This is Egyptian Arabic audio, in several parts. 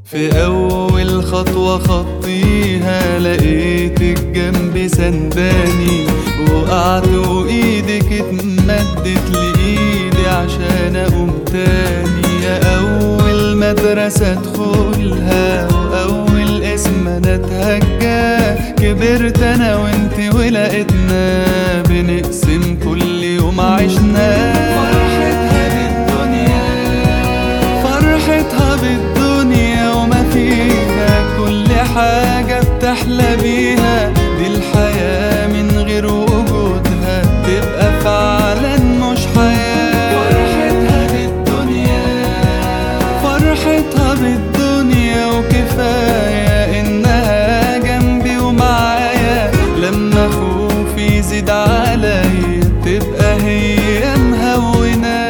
في أول خطوة خطيها لقيتك جنبي سنداني وقعت وإيدك اتمدت لإيدي عشان أقوم تاني يا أول مدرسة أدخلها وأول اسم أنا أتهجاه كبرت أنا وإنتي ولقيتنا بنقسم كل يوم عشناه فرحتها بالدنيا فرحتها بالدنيا وما فيها كل حاجة بتحلى بيها دي الحياة من غير وجودها تبقى فعلا مش حياة فرحتها بالدنيا فرحتها بالدنيا وكفاية إنها جنبي ومعايا لما خوفي يزيد عليا تبقى هي مهونة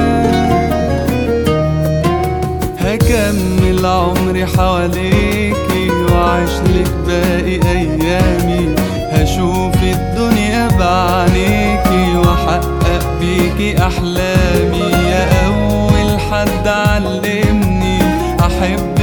هكمل عمري حواليكي وعيشلك باقي أيامي هشوف الدنيا بعينيكي وأحقق بيكي أحلامي يا أول حد علمني أحب